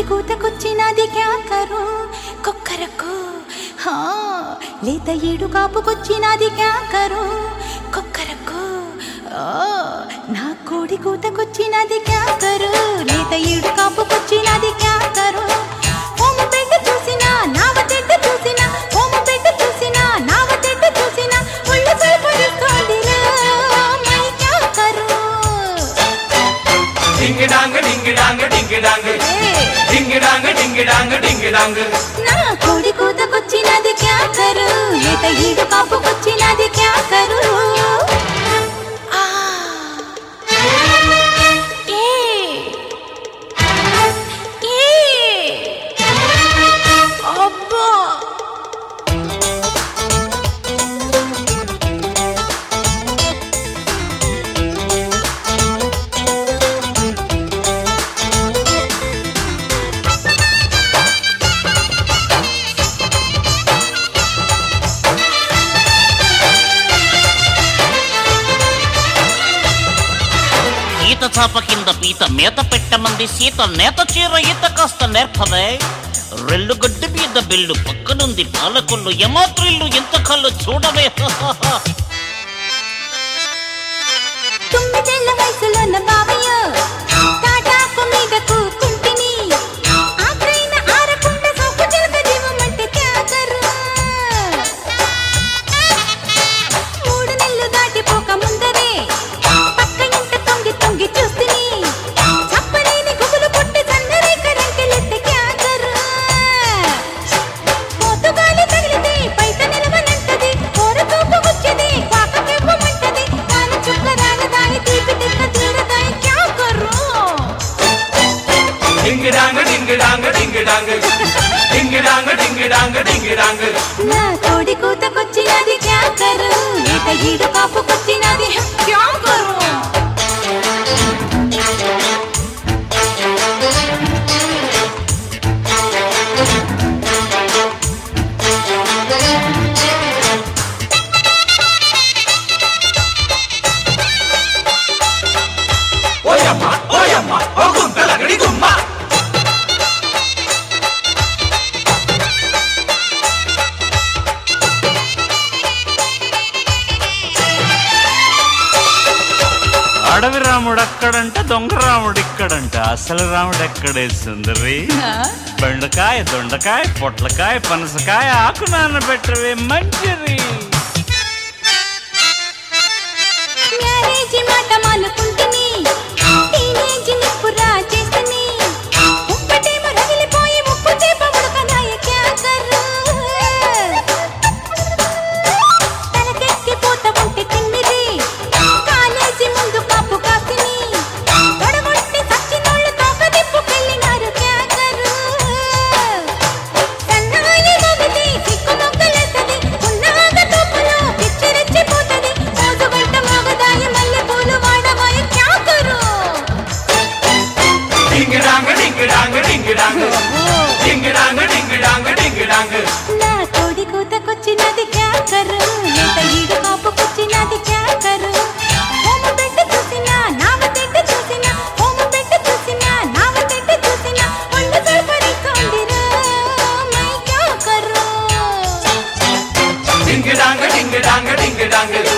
కూతకొచ్చినది క్యాకరు కొక్కరకు హా లేత ఏడు కాపుకొచ్చినది క్యాకరు కొక్కరకు ఆ, నా కోడి కూతకొచ్చినది క్యాకరు లేత ఏడు కాపుకొచ్చినది క్యాకరు హోము బిడ్డ చూసినా నావ చెడ్డ చూసినా హోము బిడ్డ చూసినా నావ చెడ్డ చూసినా ఒళ్ళు సరిపడిస్తోందిరా మై క్యాకరు డింగి డాంగ్ డింగి డాంగ్ డింగి డాంగ్ ఏ డింగి డాంగ్ డింగి డాంగ్ డింగి డాంగ్ నా కోడి కూతకొచ్చినది క్యాకరు లేత ఈడు కాపుకొచ్చినది క్యాకరు ఆ. ఏ. ఏ. అబ్బా ఈత చాప కింద పీత మేత పెట్టమంది సీత నేత చీర ఈత కాస్త నేర్పదే రెల్లు గడ్డి మీద బిల్లు పక్కనుంది పాలకొల్లు యమాత్రిల్లు ఎంత కళ్ళు చూడవే తొమ్మిదేళ్ల వయసులోన బావయ్య తాటాకు మీద కూకుంటిని ఆఖరైన ఆరకుండ సోపు చిలక జీవమంటే త్యాగరు మూడు నెలలు దాటిపోక ముందరే పక్క ఇంట తొంగి తొంగి చూస్తిని చప్పలేని గుబులు పుట్టి సన్నరే కరెంకెలెత్తే క్యాకరు పోతుగాలి తగిలితే పైట నిలవనంటది కోరతూపు గుచ్చది కాకకెవ్వమంటది కాని చుక్క రాగదాయి తీపి తిక్క తీరదాయి క్యా కర్రు డింగి డాంగ్ డింగి డాంగ్ డింగి డాంగ్ డింగి డాంగ్ డింగి డాంగ్ డింగి డాంగ్ నా కోడి కూతకొచ్చినది క్యా కర్రు ఈత ఈడు కాపుకొచ్చినది క్యా కర్రు ఓయమ్మ ఓయమ్మ ఓ గుంతలగడి గుమ్మ అడవి రాముడు అక్కడంట దొంగ రాముడు ఇక్కడంట అసలు రాముడు ఎక్కడే సుందరి బెండకాయ దొండకాయ పొట్లకాయ పనసకాయ ఆకు నానబెట్టవే మంచిది మ్యారేజీ మాట మానుకుంటుని టీనేజ్ నిప్పురా చేస్తుని ఉప్పటేమో రగిలిపోయి ఉప్పు చేప ఉడకనాయ క్యా కర్రు తలకెక్కి పోత ఉంటే తిమ్మిరి కాలేజీ ముందు కాపు కాసిని తొడగొట్టి సచ్చినోళ్ళు తోక దిప్పుకెళ్ళినారు క్యా కర్రు సన్నాయి మోగితే సిక్కు మొగ్గలేస్తది ఉన్నాగ తోపులో పిచ్చి రెచ్చిపోతది మోజు వెంట మోగదాయి మల్లె పూలు వాడవాయ క్యా కరు డింగి డాంగ్ డింగి డాంగ్ డింగి డాంగ్ డింగి డాంగ్ డింగి డాంగ్ డింగి డాంగ్ నా కోడి కూతకొచ్చినది క్యా కరు లేత ఈడు కాపుకొచ్చినది క్యా కరు హోము బిడ్డ చూసినా నావ తిడ్డ చూసినా హోము బిడ్డ చూసినా నావ తిడ్డ చూసినా ఒళ్ళు సరిపడిస్తోందిరా మై క్యా కరు డింగి డాంగ్ డింగి డాంగ్ డింగి డాంగ్